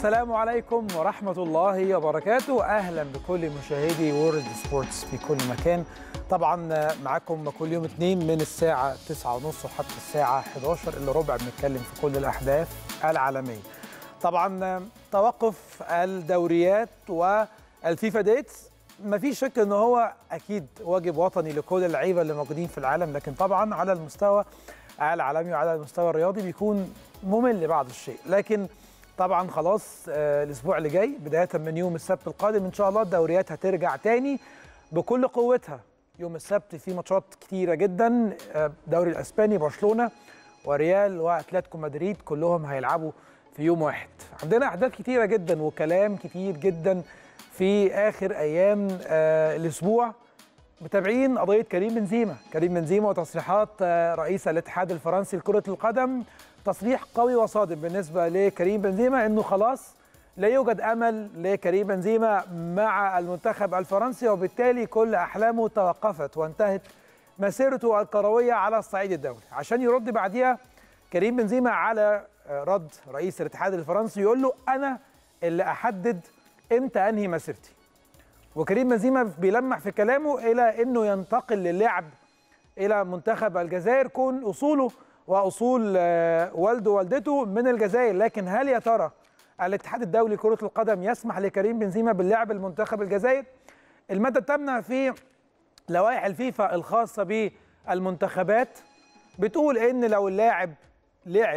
السلام عليكم ورحمة الله وبركاته أهلا بكل مشاهدي وورلد سبورتس في كل مكان طبعا معاكم كل يوم اثنين من الساعة 9:30 وحتى الساعة 11 إلا ربع بنتكلم في كل الأحداث العالمية طبعا توقف الدوريات والفيفا ديتس ما فيش شك ان هو اكيد واجب وطني لكل اللعيبه اللي موجودين في العالم لكن طبعا على المستوى العالمي وعلى المستوى الرياضي بيكون ممل بعض الشيء لكن طبعا خلاص آه الاسبوع اللي جاي بدايه من يوم السبت القادم ان شاء الله الدوريات هترجع تاني بكل قوتها يوم السبت في ماتشات كتيره جدا آه الدوري الاسباني برشلونه وريال واتلتيكو مدريد كلهم هيلعبوا في يوم واحد عندنا احداث كتيره جدا وكلام كتير جدا في اخر ايام آه الاسبوع متابعين قضيه كريم بنزيما كريم بنزيما وتصريحات آه رئيس الاتحاد الفرنسي لكره القدم تصريح قوي وصادم بالنسبه لكريم بنزيما انه خلاص لا يوجد امل لكريم بنزيما مع المنتخب الفرنسي وبالتالي كل احلامه توقفت وانتهت مسيرته الكرويه على الصعيد الدولي عشان يرد بعديها كريم بنزيما على رد رئيس الاتحاد الفرنسي يقول له انا اللي احدد امتى انهي مسيرتي وكريم بنزيما بيلمح في كلامه الى انه ينتقل للعب الى منتخب الجزائر كون اصوله واصول والده ووالدته من الجزائر لكن هل يا ترى الاتحاد الدولي لكره القدم يسمح لكريم بنزيما باللعب المنتخب الجزائر الماده الثامنه في لوائح الفيفا الخاصه بالمنتخبات بتقول ان لو اللاعب لعب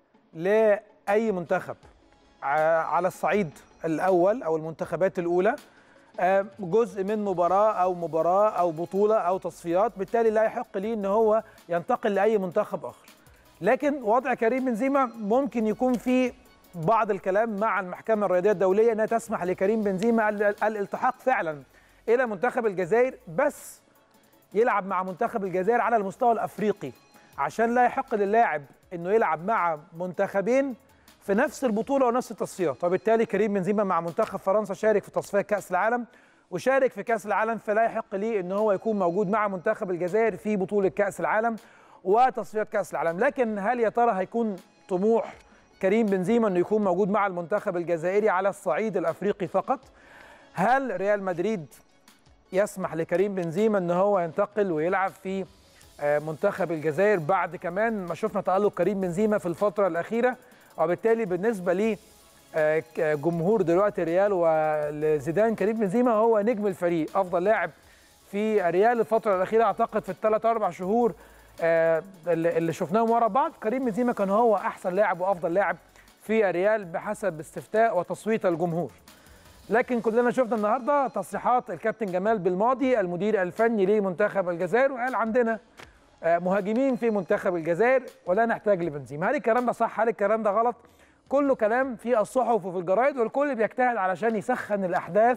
لاي منتخب على الصعيد الاول او المنتخبات الاولى جزء من مباراه او مباراه او بطوله او تصفيات بالتالي لا يحق ليه ان هو ينتقل لاي منتخب اخر لكن وضع كريم بنزيما ممكن يكون في بعض الكلام مع المحكمه الرياضيه الدوليه انها تسمح لكريم بنزيما الالتحاق فعلا الى منتخب الجزائر بس يلعب مع منتخب الجزائر على المستوى الافريقي عشان لا يحق للاعب انه يلعب مع منتخبين في نفس البطوله ونفس التصفيات وبالتالي كريم بنزيما مع منتخب فرنسا شارك في تصفيات كاس العالم وشارك في كاس العالم فلا يحق ليه ان هو يكون موجود مع منتخب الجزائر في بطوله كاس العالم وتصفيات كاس العالم لكن هل يا ترى هيكون طموح كريم بنزيما انه يكون موجود مع المنتخب الجزائري على الصعيد الافريقي فقط هل ريال مدريد يسمح لكريم بنزيما ان هو ينتقل ويلعب في منتخب الجزائر بعد كمان ما شفنا تالق كريم بنزيما في الفتره الاخيره وبالتالي بالنسبه لي جمهور دلوقتي ريال ولزيدان كريم بنزيما هو نجم الفريق افضل لاعب في ريال الفتره الاخيره اعتقد في الثلاث اربع شهور اللي شفناهم ورا بعض كريم بنزيما كان هو احسن لاعب وافضل لاعب في ريال بحسب استفتاء وتصويت الجمهور لكن كلنا شفنا النهارده تصريحات الكابتن جمال بالماضي المدير الفني لمنتخب الجزائر وقال عندنا مهاجمين في منتخب الجزائر ولا نحتاج لبنزيما هل الكلام ده صح هل الكلام ده غلط كله كلام في الصحف وفي الجرايد والكل بيجتهد علشان يسخن الاحداث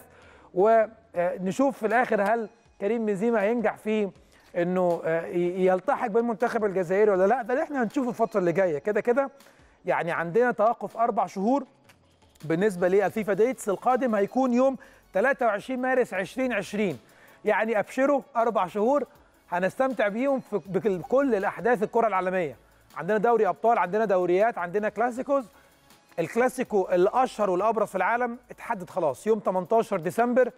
ونشوف في الاخر هل كريم بنزيما هينجح في انه يلتحق بالمنتخب الجزائري ولا لا ده اللي احنا هنشوف الفتره اللي جايه كده كده يعني عندنا توقف اربع شهور بالنسبه للفيفا ديتس القادم هيكون يوم 23 مارس 2020 يعني ابشروا اربع شهور هنستمتع بيهم في بكل الاحداث الكره العالميه عندنا دوري ابطال عندنا دوريات عندنا كلاسيكوز الكلاسيكو الاشهر والابرز في العالم اتحدد خلاص يوم 18 ديسمبر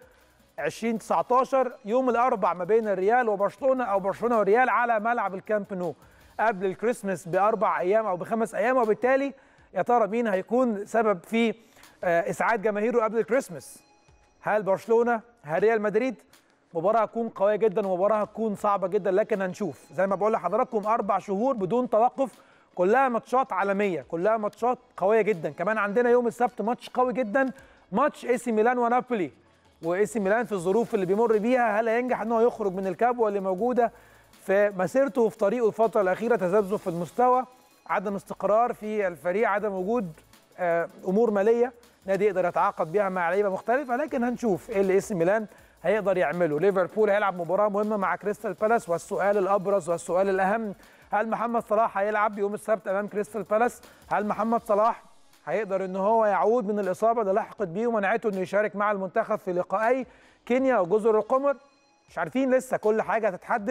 2019 يوم الاربع ما بين الريال وبرشلونه او برشلونه والريال على ملعب الكامب نو قبل الكريسماس باربع ايام او بخمس ايام وبالتالي يا ترى مين هيكون سبب في اسعاد جماهيره قبل الكريسماس هل برشلونه هل ريال مدريد مباراه هتكون قويه جدا ومباراه هتكون صعبه جدا لكن هنشوف زي ما بقول لحضراتكم اربع شهور بدون توقف كلها ماتشات عالميه كلها ماتشات قويه جدا كمان عندنا يوم السبت ماتش قوي جدا ماتش اي سي ميلان ونابولي واي سي ميلان في الظروف اللي بيمر بيها هل هينجح ان هو يخرج من الكبوه اللي موجوده في مسيرته وفي طريقه الفتره الاخيره تذبذب في المستوى عدم استقرار في الفريق عدم وجود امور ماليه نادي يقدر يتعاقد بيها مع لعيبه مختلفه لكن هنشوف ايه اللي اي سي ميلان هيقدر يعمله ليفربول هيلعب مباراه مهمه مع كريستال بالاس والسؤال الابرز والسؤال الاهم هل محمد صلاح هيلعب يوم السبت امام كريستال بالاس هل محمد صلاح هيقدر ان هو يعود من الاصابه اللي لحقت بيه ومنعته انه يشارك مع المنتخب في لقائي كينيا وجزر القمر مش عارفين لسه كل حاجه هتتحدد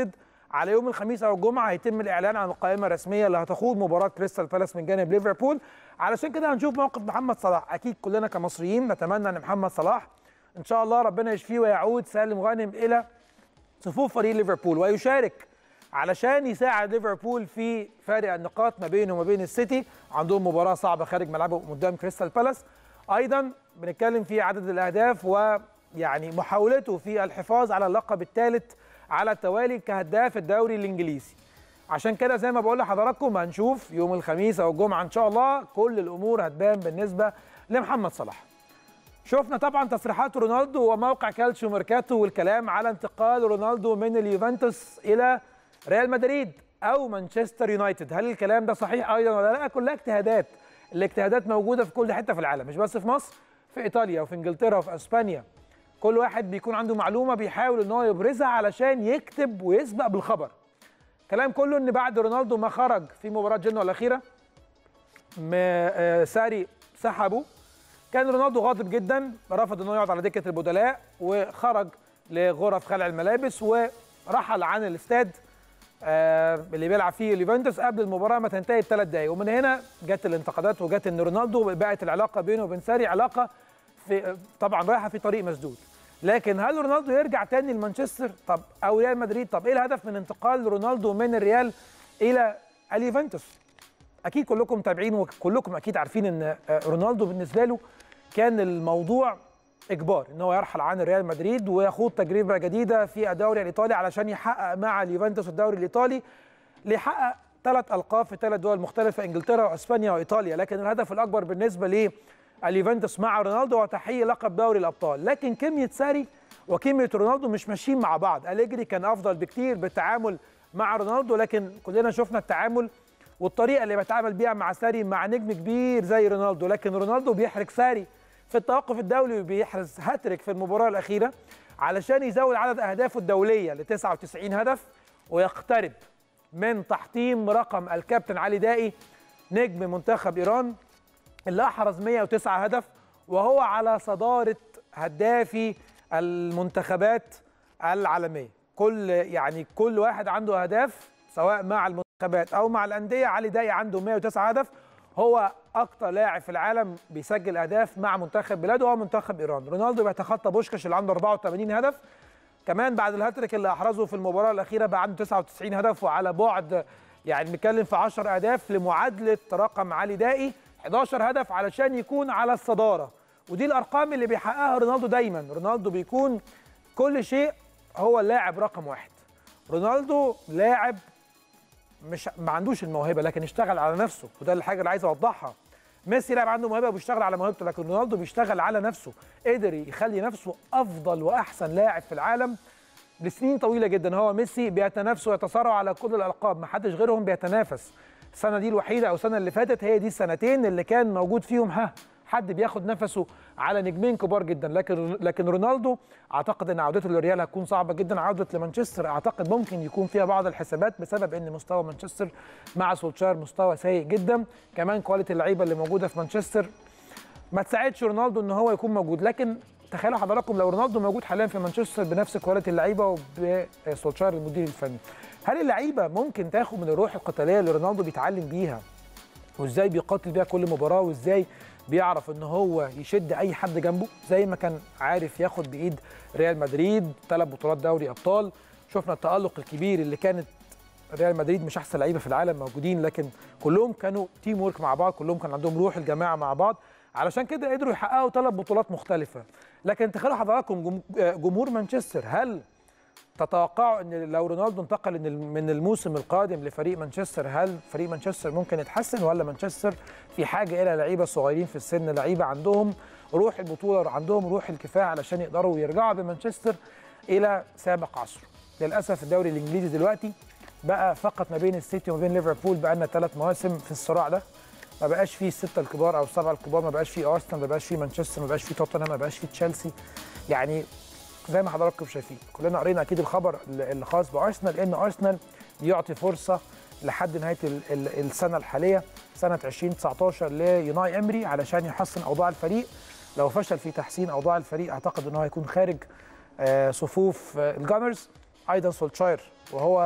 على يوم الخميس او الجمعه هيتم الاعلان عن القائمه الرسميه اللي هتخوض مباراه كريستال بالاس من جانب ليفربول علشان كده هنشوف موقف محمد صلاح اكيد كلنا كمصريين نتمنى ان محمد صلاح ان شاء الله ربنا يشفيه ويعود سالم غانم الى صفوف فريق ليفربول ويشارك علشان يساعد ليفربول في فارق النقاط ما بينه وما بين السيتي عندهم مباراه صعبه خارج ملعبهم قدام كريستال بالاس ايضا بنتكلم في عدد الاهداف ويعني محاولته في الحفاظ على اللقب الثالث على التوالي كهداف الدوري الانجليزي عشان كده زي ما بقول لحضراتكم هنشوف يوم الخميس او الجمعه ان شاء الله كل الامور هتبان بالنسبه لمحمد صلاح شفنا طبعا تصريحات رونالدو وموقع كالتشيو ميركاتو والكلام على انتقال رونالدو من اليوفنتوس الى ريال مدريد او مانشستر يونايتد هل الكلام ده صحيح ايضا ولا لا كلها اجتهادات الاجتهادات موجوده في كل حته في العالم مش بس في مصر في ايطاليا وفي انجلترا وفي اسبانيا كل واحد بيكون عنده معلومه بيحاول ان هو يبرزها علشان يكتب ويسبق بالخبر كلام كله ان بعد رونالدو ما خرج في مباراه جنوا الاخيره ساري سحبه كان رونالدو غاضب جدا رفض انه يقعد على دكه البدلاء وخرج لغرف خلع الملابس ورحل عن الاستاد اللي بيلعب فيه اليوفنتوس قبل المباراه ما تنتهي بثلاث دقائق ومن هنا جت الانتقادات وجت ان رونالدو بقت العلاقه بينه وبين ساري علاقه في طبعا رايحه في طريق مسدود لكن هل رونالدو يرجع تاني لمانشستر طب او ريال مدريد طب ايه الهدف من انتقال رونالدو من الريال الى اليوفنتوس اكيد كلكم متابعين وكلكم اكيد عارفين ان رونالدو بالنسبه له كان الموضوع اجبار ان هو يرحل عن ريال مدريد ويخوض تجربه جديده في الدوري الايطالي علشان يحقق مع اليوفنتوس الدوري الايطالي ليحقق ثلاث القاب في ثلاث دول مختلفه انجلترا واسبانيا وايطاليا لكن الهدف الاكبر بالنسبه لليوفنتوس مع رونالدو هو تحقيق لقب دوري الابطال لكن كميه ساري وكميه رونالدو مش ماشيين مع بعض أليجري كان افضل بكتير بالتعامل مع رونالدو لكن كلنا شفنا التعامل والطريقه اللي بيتعامل بيها مع ساري مع نجم كبير زي رونالدو لكن رونالدو بيحرج ساري في التوقف الدولي وبيحرز هاتريك في المباراه الاخيره علشان يزود عدد اهدافه الدوليه ل 99 هدف ويقترب من تحطيم رقم الكابتن علي دائي نجم منتخب ايران اللي احرز 109 هدف وهو على صداره هدافي المنتخبات العالميه كل يعني كل واحد عنده اهداف سواء مع المنتخبات او مع الانديه علي دائي عنده 109 هدف هو اكتر لاعب في العالم بيسجل اهداف مع منتخب بلاده هو منتخب ايران رونالدو بيتخطى بوشكاش اللي عنده 84 هدف كمان بعد الهاتريك اللي احرزه في المباراه الاخيره بقى عنده 99 هدف وعلى بعد يعني بنتكلم في 10 اهداف لمعادله رقم علي دائي 11 هدف علشان يكون على الصداره ودي الارقام اللي بيحققها رونالدو دايما رونالدو بيكون كل شيء هو اللاعب رقم واحد رونالدو لاعب مش ما عندوش الموهبه لكن اشتغل على نفسه وده الحاجه اللي عايز اوضحها ميسي لاعب عنده موهبه وبيشتغل على موهبته لكن رونالدو بيشتغل على نفسه قدر يخلي نفسه افضل واحسن لاعب في العالم لسنين طويله جدا هو ميسي بيتنافسوا ويتصارعوا على كل الالقاب ما حدش غيرهم بيتنافس السنه دي الوحيده او السنه اللي فاتت هي دي السنتين اللي كان موجود فيهم ها حد بياخد نفسه على نجمين كبار جدا لكن لكن رونالدو اعتقد ان عودته للريال هتكون صعبه جدا عوده لمانشستر اعتقد ممكن يكون فيها بعض الحسابات بسبب ان مستوى مانشستر مع سولشار مستوى سيء جدا كمان كواليتي اللعيبه اللي موجوده في مانشستر ما تساعدش رونالدو ان هو يكون موجود لكن تخيلوا حضراتكم لو رونالدو موجود حاليا في مانشستر بنفس كواليتي اللعيبه وبسولشار المدير الفني هل اللعيبه ممكن تاخد من الروح القتاليه اللي رونالدو بيتعلم بيها وازاي بيقاتل بيها كل مباراه وازاي بيعرف ان هو يشد اي حد جنبه زي ما كان عارف ياخد بايد ريال مدريد ثلاث بطولات دوري ابطال شفنا التالق الكبير اللي كانت ريال مدريد مش احسن لعيبه في العالم موجودين لكن كلهم كانوا تيم ورك مع بعض كلهم كان عندهم روح الجماعه مع بعض علشان كده قدروا يحققوا ثلاث بطولات مختلفه لكن تخيلوا حضراتكم جمهور مانشستر هل تتوقعوا ان لو رونالدو انتقل من الموسم القادم لفريق مانشستر هل فريق مانشستر ممكن يتحسن ولا مانشستر في حاجه الى لعيبه صغيرين في السن لعيبه عندهم روح البطوله عندهم روح الكفاح علشان يقدروا يرجعوا بمانشستر الى سابق عصره للاسف الدوري الانجليزي دلوقتي بقى فقط ما بين السيتي وما بين ليفربول بقى لنا ثلاث مواسم في الصراع ده ما بقاش فيه السته الكبار او السبعه الكبار ما بقاش فيه ارسنال ما بقاش فيه مانشستر ما بقاش فيه توتنهام ما بقاش فيه تشيلسي يعني زي ما حضراتكم شايفين كلنا قرينا اكيد الخبر اللي خاص بارسنال ان ارسنال يعطي فرصه لحد نهايه السنه الحاليه سنه 2019 ليوناي امري علشان يحسن اوضاع الفريق لو فشل في تحسين اوضاع الفريق اعتقد ان هو هيكون خارج صفوف الجانرز ايضا سولشاير وهو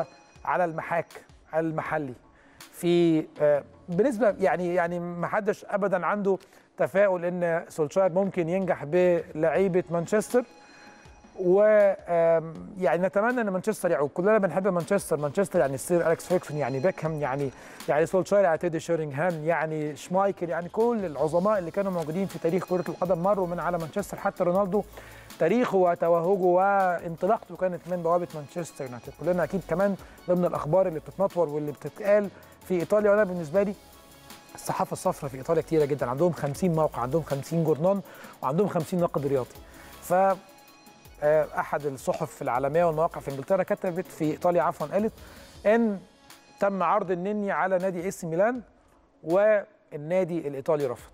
على المحاك المحلي في آه، بنسبه يعني يعني ما حدش ابدا عنده تفاؤل ان سولشاير ممكن ينجح بلعيبه مانشستر و آم، يعني نتمنى ان مانشستر يعود كلنا بنحب مانشستر مانشستر يعني السير اليكس فيركسون يعني بيكهام يعني يعني سولشاير يعني تيدي شيرينغهام يعني شمايكل يعني كل العظماء اللي كانوا موجودين في تاريخ كره القدم مروا من على مانشستر حتى رونالدو تاريخه وتوهجه وانطلاقته كانت من بوابه مانشستر يونايتد كلنا اكيد كمان ضمن الاخبار اللي بتتنطور واللي بتتقال في ايطاليا وانا بالنسبه لي الصحافه الصفراء في ايطاليا كتيره جدا عندهم 50 موقع عندهم 50 جورنال وعندهم 50 ناقد رياضي ف آه، احد الصحف العالميه والمواقع في انجلترا كتبت في ايطاليا عفوا قالت ان تم عرض النني على نادي اس ميلان والنادي الايطالي رفض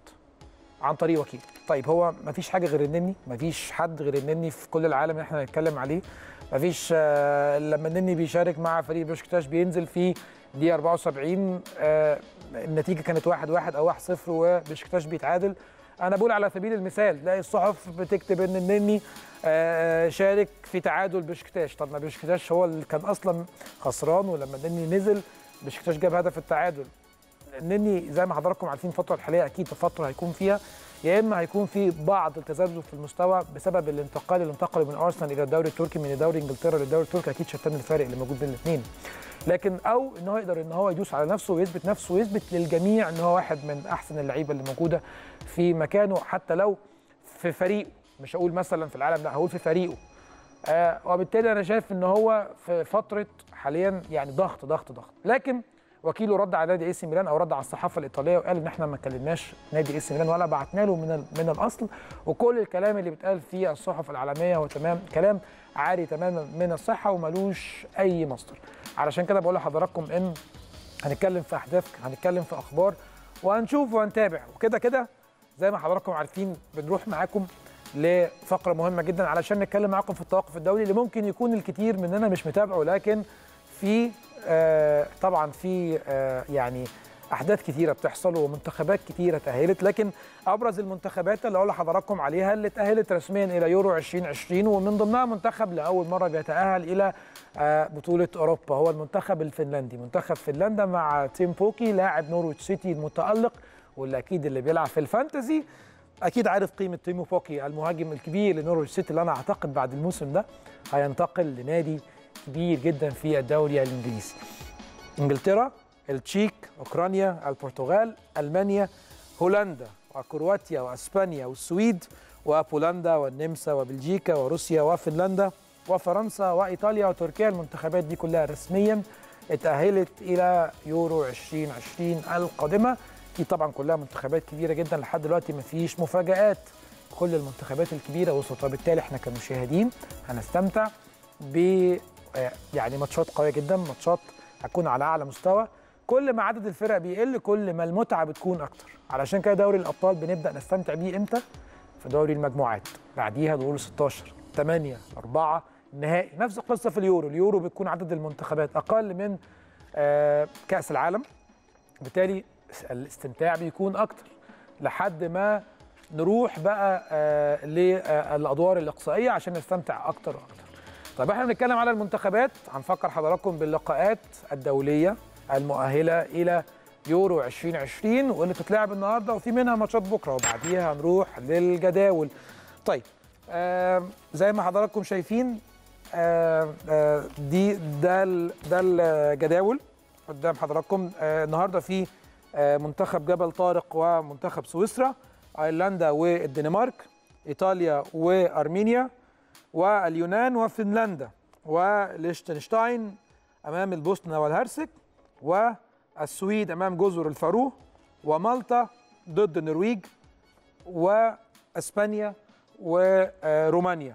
عن طريق وكيل طيب هو ما فيش حاجه غير النني ما فيش حد غير النني في كل العالم اللي احنا هنتكلم عليه ما فيش آه، لما النني بيشارك مع فريق بشكتاش بينزل في دقيقه 74 آه، النتيجه كانت 1 1 او 1 0 وبشكتاش بيتعادل انا بقول على سبيل المثال تلاقي الصحف بتكتب ان النني آه، شارك في تعادل بشكتاش طب ما بشكتاش هو اللي كان اصلا خسران ولما النني نزل بشكتاش جاب هدف التعادل النني زي ما حضراتكم عارفين الفتره الحاليه اكيد فتره هيكون فيها يا اما هيكون في بعض التذبذب في المستوى بسبب الانتقال اللي انتقل من ارسنال الى الدوري التركي من دوري انجلترا للدوري التركي اكيد شتان الفارق اللي موجود بين الاثنين لكن او ان هو يقدر ان هو يدوس على نفسه ويثبت نفسه ويثبت للجميع ان هو واحد من احسن اللعيبه اللي موجوده في مكانه حتى لو في فريقه مش هقول مثلا في العالم لا هقول في فريقه آه وبالتالي انا شايف ان هو في فتره حاليا يعني ضغط ضغط ضغط لكن وكيله رد على نادي اي سي ميلان او رد على الصحافه الايطاليه وقال ان احنا ما كلمناش نادي اي سي ميلان ولا بعتنا له من ال- من الاصل وكل الكلام اللي بيتقال في الصحف العالميه هو تمام كلام عاري تماما من الصحه وملوش اي مصدر علشان كده بقول لحضراتكم ان هنتكلم في احداث هنتكلم في اخبار وهنشوف وهنتابع وكده كده زي ما حضراتكم عارفين بنروح معاكم لفقره مهمه جدا علشان نتكلم معاكم في التوقف الدولي اللي ممكن يكون الكثير مننا مش متابعه لكن في آه طبعا في آه يعني احداث كثيره بتحصل ومنتخبات كثيره تاهلت لكن ابرز المنتخبات اللي اقول لحضراتكم عليها اللي تاهلت رسميا الى يورو 2020 ومن ضمنها منتخب لاول مره بيتاهل الى آه بطوله اوروبا هو المنتخب الفنلندي منتخب فنلندا مع تيم بوكي لاعب نورويتش سيتي المتالق واللي اكيد اللي بيلعب في الفانتزي اكيد عارف قيمه تيمو بوكي المهاجم الكبير لنورويتش سيتي اللي انا اعتقد بعد الموسم ده هينتقل لنادي كبير جدا في الدوري الانجليزي انجلترا التشيك اوكرانيا البرتغال المانيا هولندا وكرواتيا واسبانيا والسويد وبولندا والنمسا وبلجيكا وروسيا وفنلندا وفرنسا وايطاليا وتركيا المنتخبات دي كلها رسميا اتاهلت الى يورو 2020 القادمه دي طبعا كلها منتخبات كبيره جدا لحد دلوقتي ما فيش مفاجات كل المنتخبات الكبيره وصلت وبالتالي احنا كمشاهدين هنستمتع ب آه، يعني ماتشات قويه جدا ماتشات هتكون على اعلى مستوى كل ما عدد الفرق بيقل كل ما المتعه بتكون اكتر علشان كده دوري الابطال بنبدا نستمتع بيه امتى في دوري المجموعات بعديها دور 16 8 4 النهائي نفس القصه في اليورو اليورو بتكون عدد المنتخبات اقل من آه، كاس العالم بالتالي الاستمتاع بيكون اكتر لحد ما نروح بقى آه للادوار الاقصائيه عشان نستمتع اكتر واكتر طيب احنا بنتكلم على المنتخبات هنفكر حضراتكم باللقاءات الدوليه المؤهله الى يورو 2020 واللي بتتلعب النهارده وفي منها ماتشات بكره وبعديها هنروح للجداول طيب آه زي ما حضراتكم شايفين آه آه دي ده ال- ده الجداول قدام حضراتكم آه النهارده في آه منتخب جبل طارق ومنتخب سويسرا ايرلندا والدنمارك ايطاليا وارمينيا واليونان وفنلندا وليشتنشتاين امام البوسنه والهرسك والسويد امام جزر الفارو ومالطا ضد النرويج واسبانيا ورومانيا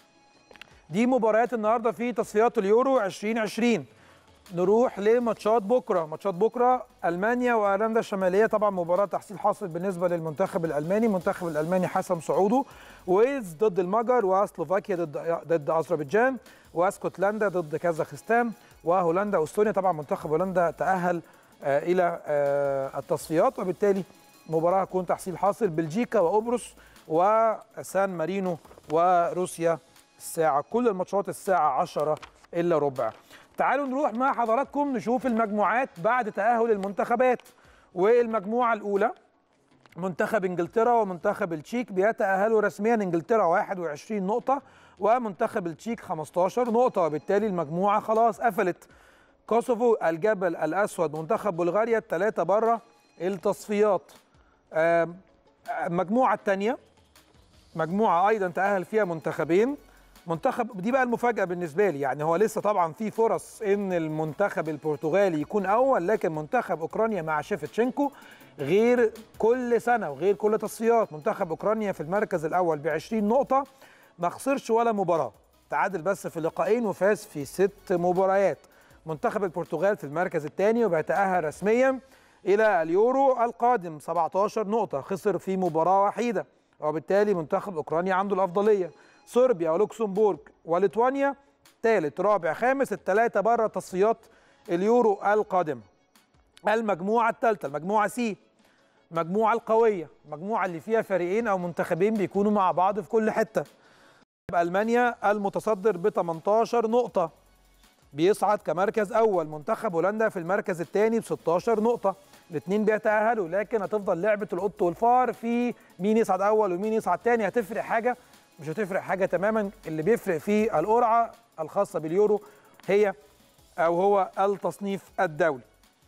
دي مباريات النهارده في تصفيات اليورو 2020 نروح لماتشات بكره ماتشات بكره المانيا وايرلندا الشماليه طبعا مباراه تحصيل حاصل بالنسبه للمنتخب الالماني المنتخب الالماني حسم صعوده ويلز ضد المجر وسلوفاكيا ضد ضد اذربيجان واسكتلندا ضد كازاخستان وهولندا واستونيا طبعا منتخب هولندا تاهل آه الى آه التصفيات وبالتالي مباراه هتكون تحصيل حاصل بلجيكا وقبرص وسان مارينو وروسيا الساعه كل الماتشات الساعه 10 الا ربع تعالوا نروح مع حضراتكم نشوف المجموعات بعد تأهل المنتخبات والمجموعة الأولى منتخب انجلترا ومنتخب التشيك بيتأهلوا رسميا انجلترا 21 نقطة ومنتخب التشيك 15 نقطة وبالتالي المجموعة خلاص قفلت كوسوفو الجبل الأسود منتخب بلغاريا الثلاثة بره التصفيات المجموعة الثانية مجموعة أيضا تأهل فيها منتخبين منتخب دي بقى المفاجأة بالنسبة لي يعني هو لسه طبعا في فرص إن المنتخب البرتغالي يكون أول لكن منتخب أوكرانيا مع شيفتشينكو غير كل سنة وغير كل تصفيات منتخب أوكرانيا في المركز الأول ب 20 نقطة ما خسرش ولا مباراة تعادل بس في لقاءين وفاز في ست مباريات منتخب البرتغال في المركز الثاني وبيتأهل رسميا إلى اليورو القادم 17 نقطة خسر في مباراة وحيدة وبالتالي منتخب أوكرانيا عنده الأفضلية صربيا ولوكسمبورغ وليتوانيا ثالث رابع خامس الثلاثة بره تصفيات اليورو القادمة المجموعة الثالثة المجموعة سي المجموعة القوية المجموعة اللي فيها فريقين أو منتخبين بيكونوا مع بعض في كل حتة ألمانيا المتصدر ب 18 نقطة بيصعد كمركز أول منتخب هولندا في المركز الثاني ب 16 نقطة الاثنين بيتأهلوا لكن هتفضل لعبة القط والفار في مين يصعد أول ومين يصعد ثاني هتفرق حاجة مش هتفرق حاجة تماما اللي بيفرق في القرعة الخاصة باليورو هي أو هو التصنيف الدولي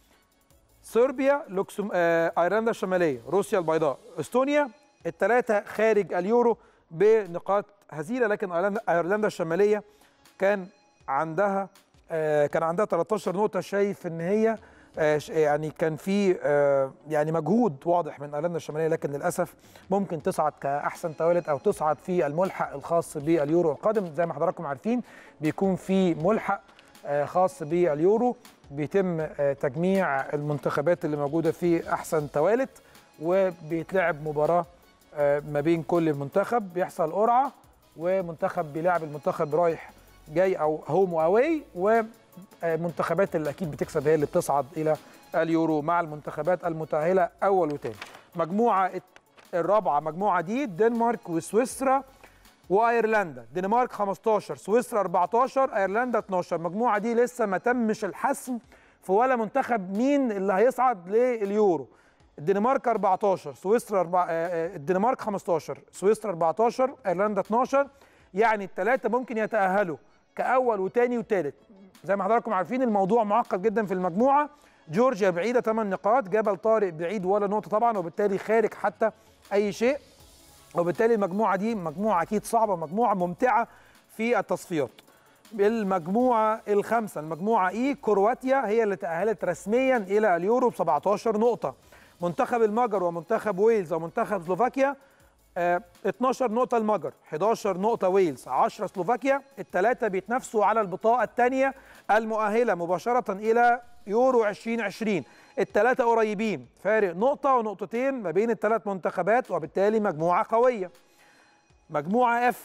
صربيا لوكسم آه، ايرلندا الشماليه روسيا البيضاء استونيا الثلاثه خارج اليورو بنقاط هزيله لكن ايرلندا ايرلندا الشماليه كان عندها آه، كان عندها 13 نقطه شايف ان هي آه، ش- يعني كان في آه، يعني مجهود واضح من ايرلندا الشماليه لكن للاسف ممكن تصعد كاحسن توالد او تصعد في الملحق الخاص باليورو القادم زي ما حضراتكم عارفين بيكون في ملحق آه، خاص باليورو بيتم آه، تجميع المنتخبات اللي موجوده في احسن توالت وبيتلعب مباراه آه، ما بين كل منتخب بيحصل قرعه ومنتخب بيلعب المنتخب رايح جاي او هوم واواي ومنتخبات اللي اكيد بتكسب هي اللي بتصعد الى اليورو مع المنتخبات المتاهله اول وثاني مجموعه الرابعه مجموعه دي الدنمارك وسويسرا وايرلندا دنمارك 15 سويسرا 14 ايرلندا 12 المجموعه دي لسه ما تمش الحسم في ولا منتخب مين اللي هيصعد لليورو الدنمارك 14 سويسرا 4 الدنمارك 15 سويسرا 14 ايرلندا 12 يعني الثلاثه ممكن يتاهلوا كاول وثاني وثالث زي ما حضراتكم عارفين الموضوع معقد جدا في المجموعه جورجيا بعيده 8 نقاط جبل طارق بعيد ولا نقطه طبعا وبالتالي خارج حتى اي شيء وبالتالي المجموعه دي مجموعه اكيد صعبه مجموعه ممتعه في التصفيات المجموعه الخامسه المجموعه اي كرواتيا هي اللي تاهلت رسميا الى اليورو ب 17 نقطه منتخب المجر ومنتخب ويلز ومنتخب سلوفاكيا آه 12 نقطه المجر 11 نقطه ويلز 10 سلوفاكيا الثلاثه بيتنافسوا على البطاقه الثانيه المؤهله مباشره الى يورو 2020 الثلاثه قريبين فارق نقطه ونقطتين ما بين الثلاث منتخبات وبالتالي مجموعه قويه مجموعه اف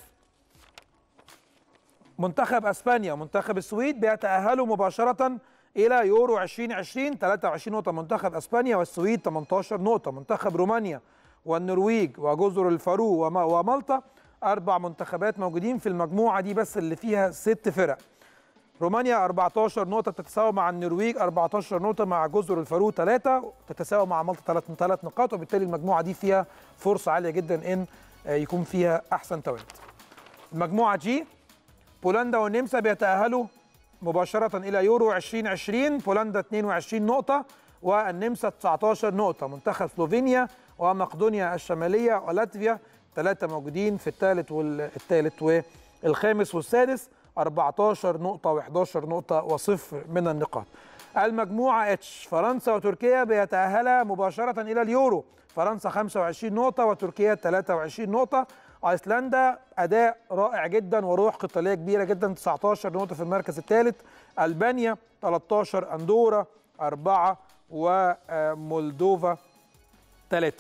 منتخب اسبانيا ومنتخب السويد بيتاهلوا مباشره الى يورو 2020 23 نقطه منتخب اسبانيا والسويد 18 نقطه منتخب رومانيا والنرويج وجزر الفارو وما- ومالطا اربع منتخبات موجودين في المجموعه دي بس اللي فيها ست فرق رومانيا 14 نقطة تتساوى مع النرويج 14 نقطة مع جزر الفارو 3 تتساوى مع مالطا 3 ثلاث نقاط وبالتالي المجموعة دي فيها فرصة عالية جدا ان آه، يكون فيها احسن توالد. المجموعة جي بولندا والنمسا بيتأهلوا مباشرة إلى يورو 2020 بولندا 22 نقطة والنمسا 19 نقطة منتخب سلوفينيا ومقدونيا الشمالية ولاتفيا ثلاثة موجودين في الثالث والثالث والخامس والسادس 14 نقطة و11 نقطة وصفر من النقاط المجموعة اتش فرنسا وتركيا بيتأهلا مباشرة إلى اليورو فرنسا 25 نقطة وتركيا 23 نقطة ايسلندا اداء رائع جدا وروح قتاليه كبيره جدا 19 نقطه في المركز الثالث البانيا 13 اندورا 4 ومولدوفا 3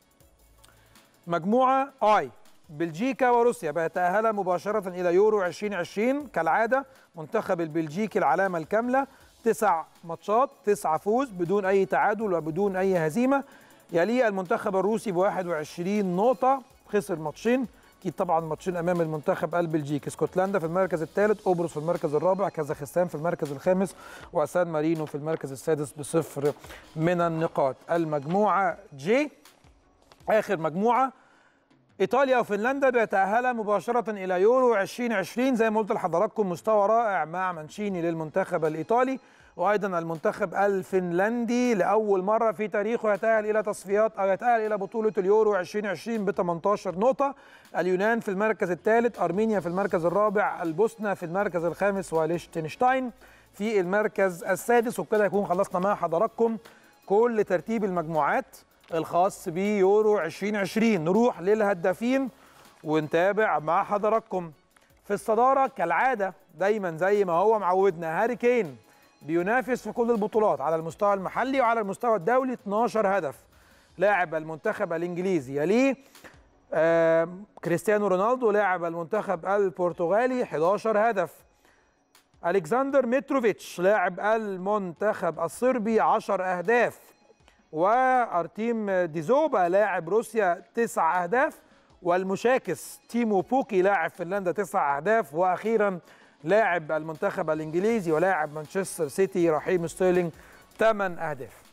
مجموعه اي بلجيكا وروسيا بيتأهلا مباشرة إلى يورو 2020 كالعادة منتخب البلجيكي العلامة الكاملة تسع ماتشات تسعة فوز بدون أي تعادل وبدون أي هزيمة يليه المنتخب الروسي ب 21 نقطة خسر ماتشين اكيد طبعا ماتشين امام المنتخب البلجيكي اسكتلندا في المركز الثالث قبرص في المركز الرابع كازاخستان في المركز الخامس وسان مارينو في المركز السادس بصفر من النقاط المجموعه جي اخر مجموعه ايطاليا وفنلندا بيتاهلا مباشره الى يورو 2020 زي ما قلت لحضراتكم مستوى رائع مع مانشيني للمنتخب الايطالي وايضا المنتخب الفنلندي لاول مره في تاريخه يتاهل الى تصفيات او يتاهل الى بطوله اليورو 2020 ب 18 نقطه اليونان في المركز الثالث ارمينيا في المركز الرابع البوسنه في المركز الخامس وليشتنشتاين في المركز السادس وبكده يكون خلصنا مع حضراتكم كل ترتيب المجموعات الخاص بيورو 2020 نروح للهدافين ونتابع مع حضراتكم في الصداره كالعاده دايما زي ما هو معودنا هاري كين بينافس في كل البطولات على المستوى المحلي وعلى المستوى الدولي 12 هدف لاعب المنتخب الانجليزي يليه آه كريستيانو رونالدو لاعب المنتخب البرتغالي 11 هدف الكسندر متروفيتش لاعب المنتخب الصربي 10 اهداف وارتيم ديزوبا لاعب روسيا 9 اهداف والمشاكس تيمو بوكي لاعب فنلندا 9 اهداف واخيرا لاعب المنتخب الانجليزي ولاعب مانشستر سيتي رحيم ستيرلينج 8 اهداف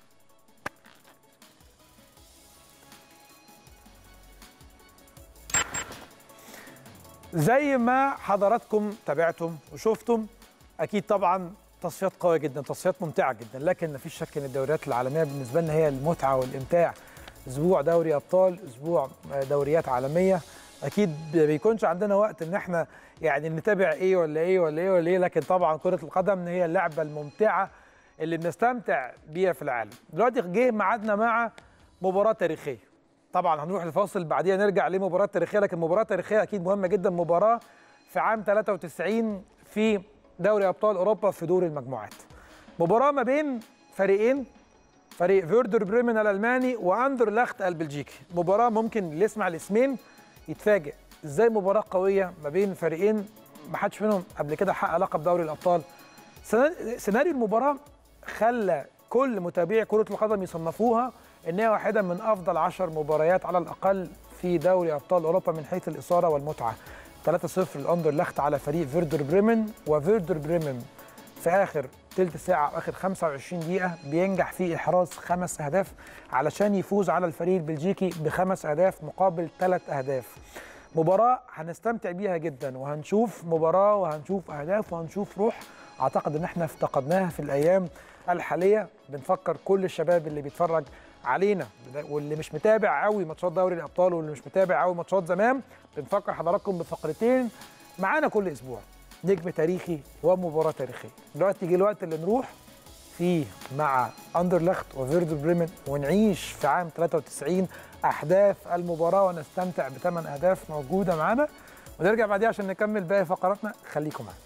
زي ما حضراتكم تابعتم وشفتم اكيد طبعا تصفيات قويه جدا تصفيات ممتعه جدا لكن مفيش شك ان الدوريات العالميه بالنسبه لنا هي المتعه والامتاع اسبوع دوري ابطال اسبوع دوريات عالميه اكيد ما بيكونش عندنا وقت ان احنا يعني نتابع ايه ولا ايه ولا ايه ولا ايه لكن طبعا كره القدم هي اللعبه الممتعه اللي بنستمتع بيها في العالم دلوقتي جه ميعادنا مع مباراه تاريخيه طبعا هنروح الفاصل بعديها نرجع لمباراه تاريخيه لكن مباراه تاريخيه اكيد مهمه جدا مباراه في عام 93 في دوري ابطال اوروبا في دور المجموعات مباراه ما بين فريقين فريق فيردر بريمن الالماني واندرلخت البلجيكي مباراه ممكن اللي يسمع الاسمين يتفاجئ ازاي مباراه قويه ما بين فريقين ما حدش منهم قبل كده حقق لقب دوري الابطال سيناريو المباراه خلى كل متابعي كره القدم يصنفوها انها واحده من افضل عشر مباريات على الاقل في دوري ابطال اوروبا من حيث الاثاره والمتعه 3-0 الاندرلخت على فريق فيردر بريمن وفيردر بريمن في اخر ثلث ساعه واخر 25 دقيقه بينجح في احراز خمس اهداف علشان يفوز على الفريق البلجيكي بخمس اهداف مقابل ثلاث اهداف مباراه هنستمتع بيها جدا وهنشوف مباراه وهنشوف اهداف وهنشوف روح اعتقد ان احنا افتقدناها في الايام الحاليه بنفكر كل الشباب اللي بيتفرج علينا واللي مش متابع قوي ماتشات دوري الابطال واللي مش متابع قوي ماتشات زمان بنفكر حضراتكم بفقرتين معانا كل اسبوع نجم تاريخي ومباراه تاريخيه دلوقتي جه الوقت اللي نروح فيه مع اندرلخت وفيردر بريمن ونعيش في عام 93 احداث المباراه ونستمتع بثمان اهداف موجوده معانا ونرجع بعديها عشان نكمل باقي فقراتنا خليكم معانا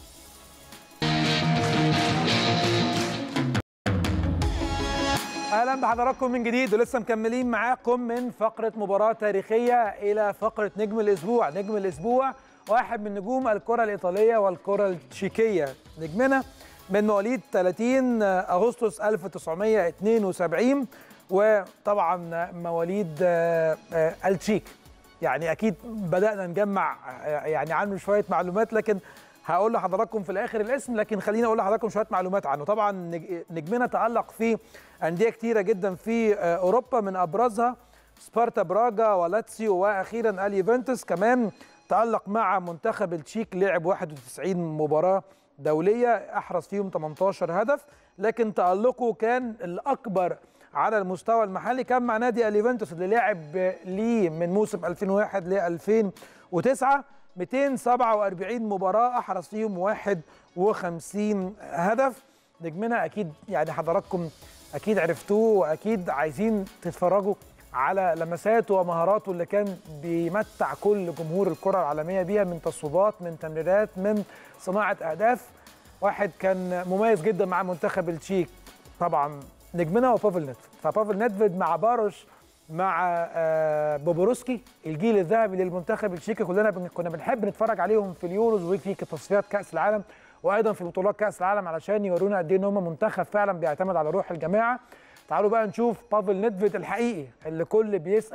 اهلا بحضراتكم من جديد ولسه مكملين معاكم من فقره مباراه تاريخيه الى فقره نجم الاسبوع نجم الاسبوع واحد من نجوم الكره الايطاليه والكره التشيكيه نجمنا من مواليد 30 اغسطس 1972 وطبعا مواليد التشيك يعني اكيد بدانا نجمع يعني عنه شويه معلومات لكن هقول لحضراتكم في الاخر الاسم لكن خليني اقول لحضراتكم شويه معلومات عنه طبعا نجمنا تالق في انديه كتيره جدا في اوروبا من ابرزها سبارتا براجا ولاتسيو واخيرا اليوفنتوس كمان تالق مع منتخب التشيك لعب 91 مباراه دوليه احرز فيهم 18 هدف لكن تالقه كان الاكبر على المستوى المحلي كان مع نادي اليوفنتوس اللي لعب ليه من موسم 2001 ل 2009 247 مباراة أحرز فيهم 51 هدف نجمنا أكيد يعني حضراتكم أكيد عرفتوه وأكيد عايزين تتفرجوا على لمساته ومهاراته اللي كان بيمتع كل جمهور الكرة العالمية بيها من تصويبات من تمريرات من صناعة أهداف واحد كان مميز جدا مع منتخب التشيك طبعا نجمنا هو بافل نتفيد فبافل نتفيد مع باروش مع بوبروسكي الجيل الذهبي للمنتخب التشيكي كلنا كنا بنحب نتفرج عليهم في اليوروز وفي تصفيات كاس العالم وايضا في بطولات كاس العالم علشان يورونا قد ايه ان هم منتخب فعلا بيعتمد على روح الجماعه تعالوا بقى نشوف بافل نيدفيد الحقيقي اللي كل بيسال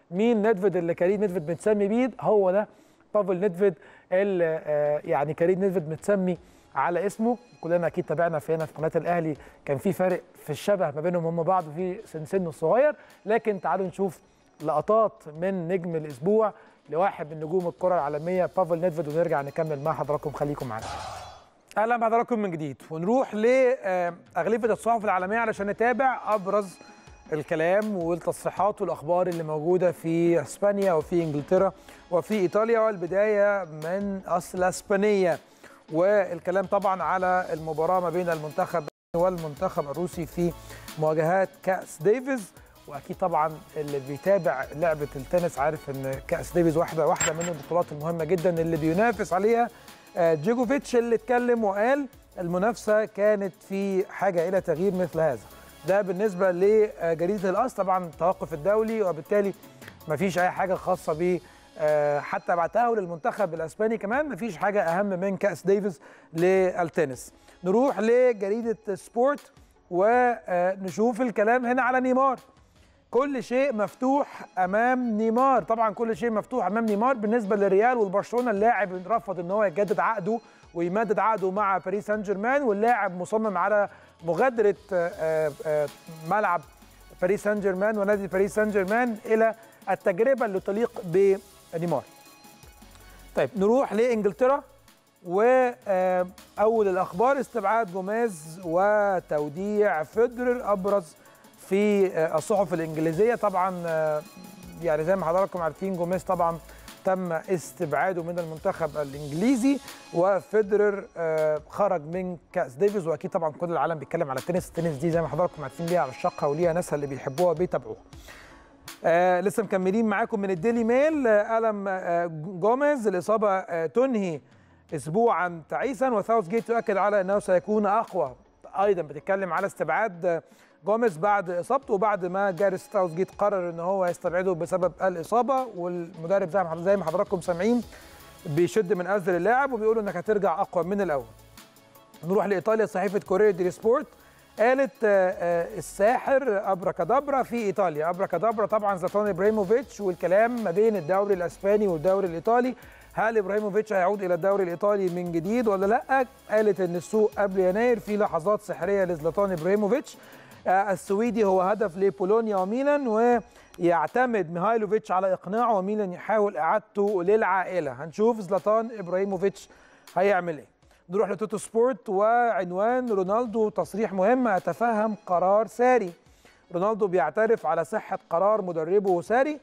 مين نيدفيد اللي كريم نيدفيد متسمي بيه هو ده بافل نيدفيد اللي آه، يعني كريم نيدفيد متسمي على اسمه كلنا اكيد تابعنا في هنا في قناه الاهلي كان في فرق في الشبه ما بينهم هم بعض في سن سنه الصغير لكن تعالوا نشوف لقطات من نجم الاسبوع لواحد من نجوم الكره العالميه بافل نيدفيد ونرجع نكمل مع حضراتكم خليكم معانا اهلا بحضراتكم من جديد ونروح لاغلفه الصحف العالميه علشان نتابع ابرز الكلام والتصريحات والاخبار اللي موجوده في اسبانيا وفي انجلترا وفي ايطاليا والبدايه من اصل اسبانيه والكلام طبعا على المباراه ما بين المنتخب والمنتخب الروسي في مواجهات كاس ديفيز واكيد طبعا اللي بيتابع لعبه التنس عارف ان كاس ديفيز واحده واحده من البطولات المهمه جدا اللي بينافس عليها آه، جيجوفيتش اللي اتكلم وقال المنافسه كانت في حاجه الى تغيير مثل هذا ده بالنسبه لجريده الاصل طبعا التوقف الدولي وبالتالي ما فيش اي حاجه خاصه ب آه، حتى بعد تاهل المنتخب الاسباني كمان ما فيش حاجه اهم من كاس ديفيز للتنس نروح لجريده سبورت ونشوف الكلام هنا على نيمار كل شيء مفتوح امام نيمار طبعا كل شيء مفتوح امام نيمار بالنسبه للريال والبرشلونه اللاعب رفض ان هو يجدد عقده ويمدد عقده مع باريس سان جيرمان واللاعب مصمم على مغادره آه، آه، ملعب باريس سان جيرمان ونادي باريس سان جيرمان الى التجربه اللي تليق بنيمار طيب نروح لانجلترا واول الاخبار استبعاد جوميز وتوديع فيدرر ابرز في آه، الصحف الانجليزيه طبعا آه، يعني زي ما حضراتكم عارفين جوميز طبعا تم استبعاده من المنتخب الانجليزي وفيدرر آه، خرج من كاس ديفيز واكيد طبعا كل العالم بيتكلم على التنس التنس دي زي ما حضراتكم عارفين ليها على الشقه وليها ناسها اللي بيحبوها بيتابعوها آه لسه مكملين معاكم من الديلي ميل آه ألم آه جوميز الإصابة آه تنهي أسبوعا تعيسا وساوث جيت يؤكد على أنه سيكون أقوى أيضا بتتكلم على استبعاد آه، جوميز بعد إصابته وبعد ما جاريس ساوث جيت قرر أن هو يستبعده بسبب الإصابة والمدرب زي ما زي ما حضراتكم سامعين بيشد من أزر اللاعب وبيقولوا أنك هترجع أقوى من الأول نروح لإيطاليا صحيفة كورير دي سبورت قالت آه، آه، الساحر ابراكادابرا في ايطاليا ابراكادابرا طبعا زلاتان ابراهيموفيتش والكلام ما بين الدوري الاسباني والدوري الايطالي هل ابراهيموفيتش هيعود الى الدوري الايطالي من جديد ولا لا قالت ان السوق قبل يناير في لحظات سحريه لزلاتان ابراهيموفيتش آه، السويدي هو هدف لبولونيا وميلان ويعتمد ميهايلوفيتش على اقناعه وميلان يحاول اعادته للعائله هنشوف زلاتان ابراهيموفيتش هيعمل ايه نروح لتوتو سبورت وعنوان رونالدو تصريح مهم اتفهم قرار ساري رونالدو بيعترف على صحة قرار مدربه ساري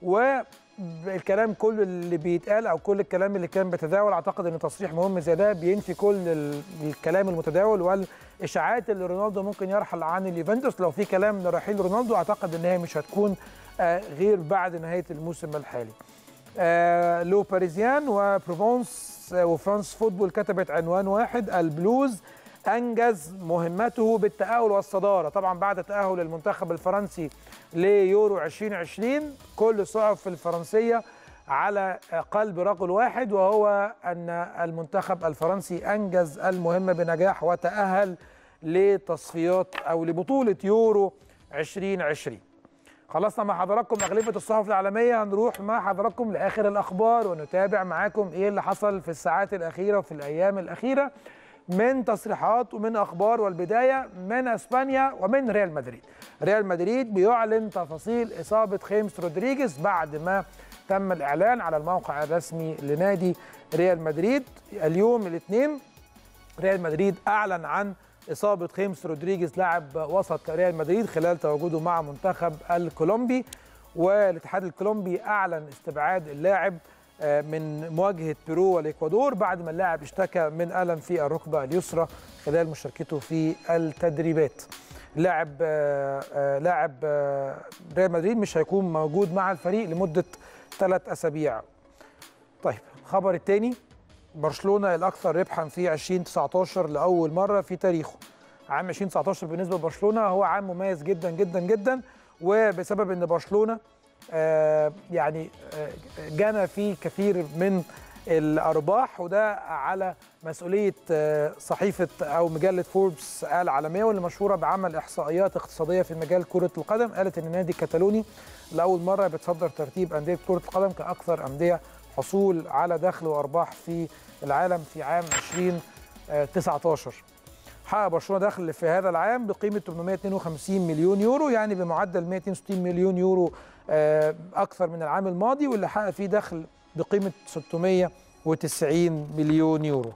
والكلام كله اللي بيتقال او كل الكلام اللي كان بيتداول اعتقد ان تصريح مهم زي ده بينفي كل ال- الكلام المتداول والاشاعات اللي رونالدو ممكن يرحل عن اليوفنتوس لو في كلام لرحيل رونالدو اعتقد ان هي مش هتكون آه، غير بعد نهاية الموسم الحالي آه، لو باريزيان وبروفونس آه، وفرانس فوتبول كتبت عنوان واحد البلوز انجز مهمته بالتاهل والصداره طبعا بعد تاهل المنتخب الفرنسي ليورو 2020 كل الصحف الفرنسيه على قلب رجل واحد وهو ان المنتخب الفرنسي انجز المهمه بنجاح وتاهل لتصفيات او لبطوله يورو 2020 خلصنا مع حضراتكم أغلفة الصحف العالمية هنروح مع حضراتكم لآخر الأخبار ونتابع معاكم إيه اللي حصل في الساعات الأخيرة وفي الأيام الأخيرة من تصريحات ومن أخبار والبداية من أسبانيا ومن ريال مدريد ريال مدريد بيعلن تفاصيل إصابة خيمس رودريجيز بعد ما تم الإعلان على الموقع الرسمي لنادي ريال مدريد اليوم الاثنين ريال مدريد اعلن عن اصابه خيمس رودريجيز لاعب وسط ريال مدريد خلال تواجده مع منتخب الكولومبي والاتحاد الكولومبي اعلن استبعاد اللاعب آه، من مواجهه بيرو والاكوادور بعد ما اللاعب اشتكى من الم في الركبه اليسرى خلال مشاركته في التدريبات لاعب آه، آه، لاعب آه، ريال مدريد مش هيكون موجود مع الفريق لمده ثلاث اسابيع طيب الخبر الثاني برشلونه الاكثر ربحا في 2019 لاول مره في تاريخه عام 2019 بالنسبه لبرشلونه هو عام مميز جدا جدا جدا وبسبب ان برشلونه آه، يعني آه، جنى فيه كثير من الارباح وده على مسؤوليه صحيفه او مجله فوربس العالميه واللي مشهوره بعمل احصائيات اقتصاديه في مجال كره القدم قالت ان النادي الكتالوني لاول مره بيتصدر ترتيب انديه كره القدم كاكثر انديه حصول على دخل وارباح في العالم في عام 2019 حقق برشلونه دخل في هذا العام بقيمه 852 مليون يورو يعني بمعدل 162 مليون يورو اكثر من العام الماضي واللي حقق فيه دخل بقيمه 690 مليون يورو.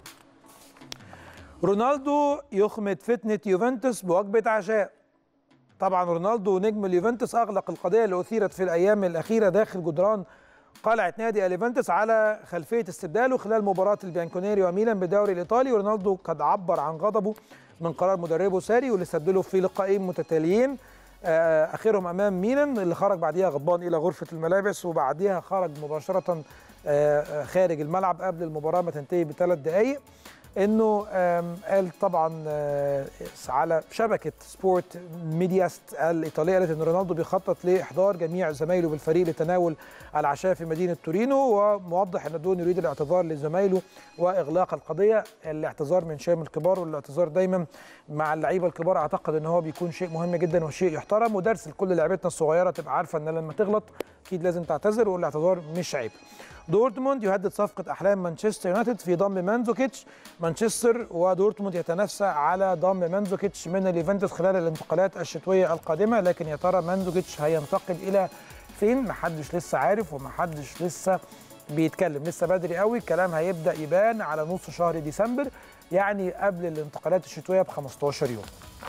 رونالدو يخمد فتنه يوفنتوس بوجبه عشاء. طبعا رونالدو نجم اليوفنتوس اغلق القضيه اللي اثيرت في الايام الاخيره داخل جدران قلعه نادي اليوفنتوس على خلفيه استبداله خلال مباراه البيانكونيري وميلان بالدوري الايطالي ورونالدو قد عبر عن غضبه من قرار مدربه ساري واللي سدله في لقاءين متتاليين اخرهم امام ميلان اللي خرج بعديها غضبان الى غرفه الملابس وبعديها خرج مباشره خارج الملعب قبل المباراه ما تنتهي بثلاث دقائق انه قال طبعا على شبكه سبورت ميدياست الايطاليه قالت ان رونالدو بيخطط لاحضار جميع زمايله بالفريق لتناول العشاء في مدينه تورينو وموضح ان دون يريد الاعتذار لزمايله واغلاق القضيه الاعتذار من شام الكبار والاعتذار دايما مع اللعيبه الكبار اعتقد ان هو بيكون شيء مهم جدا وشيء يحترم ودرس لكل لعيبتنا الصغيره تبقى عارفه ان لما تغلط اكيد لازم تعتذر والاعتذار مش عيب دورتموند يهدد صفقة أحلام مانشستر يونايتد في ضم مانزوكيتش مانشستر ودورتموند يتنافسا على ضم مانزوكيتش من اليوفنتوس خلال الانتقالات الشتوية القادمة لكن يا ترى مانزوكيتش هينتقل إلى فين محدش لسه عارف ومحدش لسه بيتكلم لسه بدري قوي الكلام هيبدأ يبان على نص شهر ديسمبر يعني قبل الانتقالات الشتوية ب 15 يوم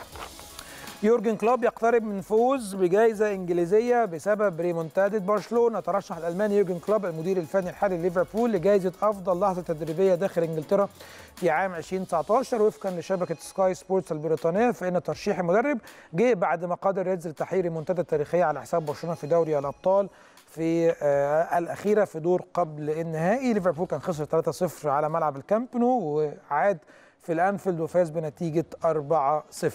يورجن كلوب يقترب من فوز بجائزة إنجليزية بسبب ريمونتادة برشلونة ترشح الألماني يورجن كلوب المدير الفني الحالي لليفربول لجائزة أفضل لحظة تدريبية داخل إنجلترا في عام 2019 وفقا لشبكة سكاي سبورتس البريطانية فإن ترشيح المدرب جه بعد ما قدر ريدز لتحقيق ريمونتادا تاريخية على حساب برشلونة في دوري الأبطال في آه الأخيرة في دور قبل النهائي ليفربول كان خسر 3-0 على ملعب الكامب نو وعاد في الأنفيلد وفاز بنتيجة 4-0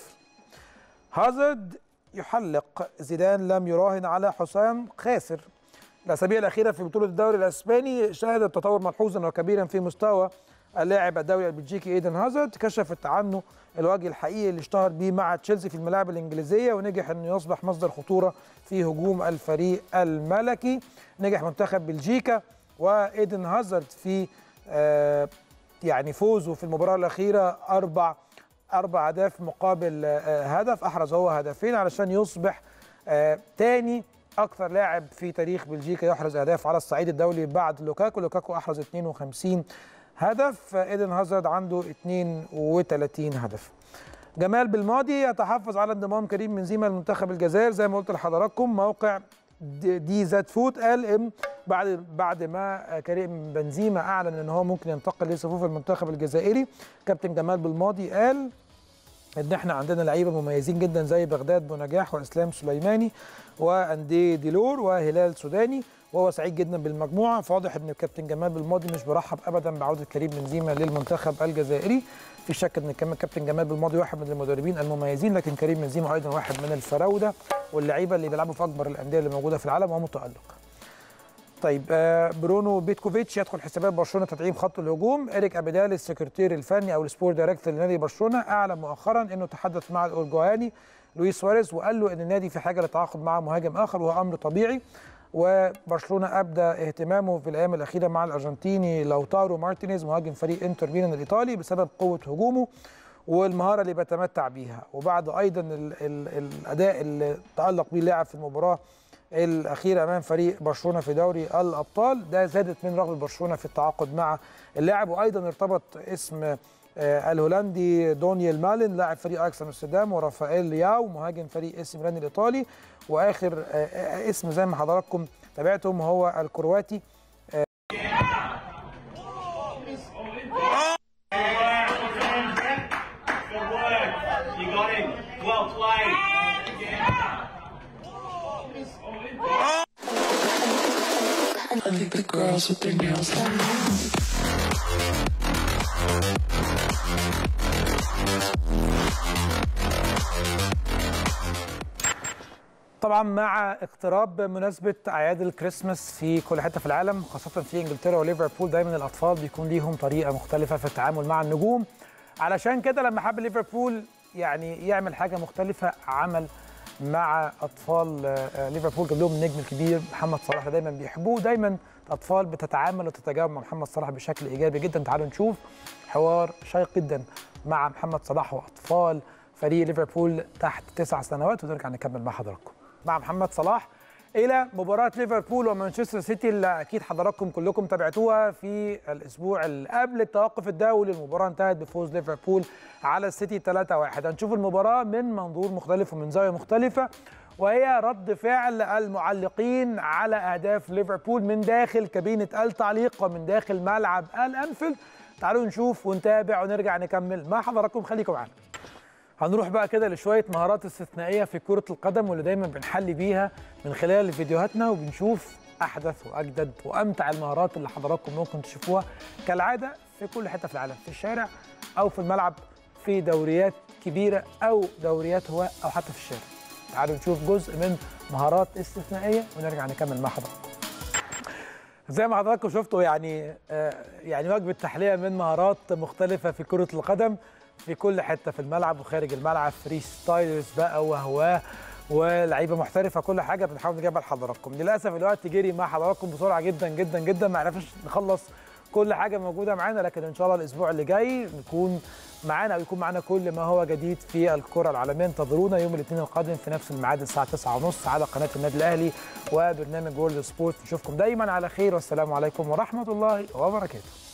هازارد يحلق زيدان لم يراهن على حسام خاسر الاسابيع الاخيره في بطوله الدوري الاسباني شهدت تطور ملحوظا وكبيرا في مستوى اللاعب الدولي البلجيكي ايدن هازارد كشفت عنه الوجه الحقيقي اللي اشتهر به مع تشيلسي في الملاعب الانجليزيه ونجح انه يصبح مصدر خطوره في هجوم الفريق الملكي نجح منتخب بلجيكا وايدن هازارد في آه يعني فوزه في المباراه الاخيره اربع اربع اهداف مقابل هدف احرز هو هدفين علشان يصبح تاني اكثر لاعب في تاريخ بلجيكا يحرز اهداف على الصعيد الدولي بعد لوكاكو لوكاكو احرز 52 هدف ايدن هازارد عنده 32 هدف جمال بالماضي يتحفظ على انضمام كريم بنزيما لمنتخب الجزائر زي ما قلت لحضراتكم موقع دي زاد فوت قال ان بعد بعد ما كريم بنزيما اعلن ان هو ممكن ينتقل لصفوف المنتخب الجزائري كابتن جمال بالماضي قال ان احنا عندنا لعيبه مميزين جدا زي بغداد بونجاح واسلام سليماني واندي ديلور وهلال سوداني وهو سعيد جدا بالمجموعه فواضح ان الكابتن جمال بالماضي مش برحب ابدا بعوده كريم بنزيما للمنتخب الجزائري في شك ان كمان كابتن جمال بالماضي واحد من المدربين المميزين لكن كريم بنزيما ايضا واحد من الفراوده واللعيبه اللي بيلعبوا في اكبر الانديه اللي موجوده في العالم ومتالق طيب برونو بيتكوفيتش يدخل حسابات برشلونه تدعيم خط الهجوم اريك ابيدال السكرتير الفني او السبور دايركتور لنادي برشلونه اعلن مؤخرا انه تحدث مع الاورجواني لويس سواريز وقال له ان النادي في حاجه للتعاقد مع مهاجم اخر وهو امر طبيعي وبرشلونه ابدى اهتمامه في الايام الاخيره مع الارجنتيني لوتارو مارتينيز مهاجم فريق انتر ميلان الايطالي بسبب قوه هجومه والمهاره اللي بيتمتع بيها وبعد ايضا ال ال الاداء اللي تالق بيه اللاعب في المباراه الاخيره امام فريق برشلونه في دوري الابطال ده زادت من رغبه برشلونه في التعاقد مع اللاعب وايضا ارتبط اسم الهولندي دونيال مالين لاعب فريق اكس امستردام ورافائيل لياو مهاجم فريق اس ميلان الايطالي واخر اسم زي ما حضراتكم تابعتم هو الكرواتي I think the girls with their nails done. طبعا طبعا مع اقتراب مناسبة أعياد الكريسماس في كل حتة في العالم خاصة في إنجلترا وليفربول دايما الأطفال بيكون ليهم طريقة مختلفة في التعامل مع النجوم علشان كده لما حب ليفربول يعني يعمل حاجة مختلفة عمل مع أطفال آه، ليفربول جاب لهم النجم الكبير محمد صلاح اللي دايما بيحبوه دايما الأطفال بتتعامل وتتجاوب مع محمد صلاح بشكل إيجابي جدا تعالوا نشوف حوار شيق جدا مع محمد صلاح وأطفال فريق ليفربول تحت تسع سنوات ونرجع نكمل مع حضراتكم مع محمد صلاح الى مباراه ليفربول ومانشستر سيتي اللي اكيد حضراتكم كلكم تابعتوها في الاسبوع اللي قبل التوقف الدولي المباراه انتهت بفوز ليفربول على السيتي 3-1 هنشوف المباراه من منظور مختلف ومن زاويه مختلفه وهي رد فعل المعلقين على اهداف ليفربول من داخل كابينه التعليق ومن داخل ملعب الانفيلد تعالوا نشوف ونتابع ونرجع نكمل مع حضراتكم خليكم معانا هنروح بقى كده لشويه مهارات استثنائيه في كره القدم واللي دايما بنحلي بيها من خلال فيديوهاتنا وبنشوف احدث واجدد وامتع المهارات اللي حضراتكم ممكن تشوفوها كالعاده في كل حته في العالم في الشارع او في الملعب في دوريات كبيره او دوريات هواء او حتى في الشارع تعالوا نشوف جزء من مهارات استثنائيه ونرجع نكمل مع حضراتكم زي ما حضراتكم شفتوا يعني آه، يعني وجبه تحليه من مهارات مختلفه في كره القدم في كل حته في الملعب وخارج الملعب فري ستايلرز بقى وهواه ولعيبه محترفه كل حاجه بنحاول نجيبها لحضراتكم للاسف الوقت جري مع حضراتكم بسرعه جدا جدا جدا ما عرفناش نخلص كل حاجه موجوده معانا لكن ان شاء الله الاسبوع اللي جاي نكون معانا او يكون معانا كل ما هو جديد في الكره العالميه انتظرونا يوم الاثنين القادم في نفس الميعاد الساعه 9:30 على قناه النادي الاهلي وبرنامج وورلد سبورت نشوفكم دايما على خير والسلام عليكم ورحمه الله وبركاته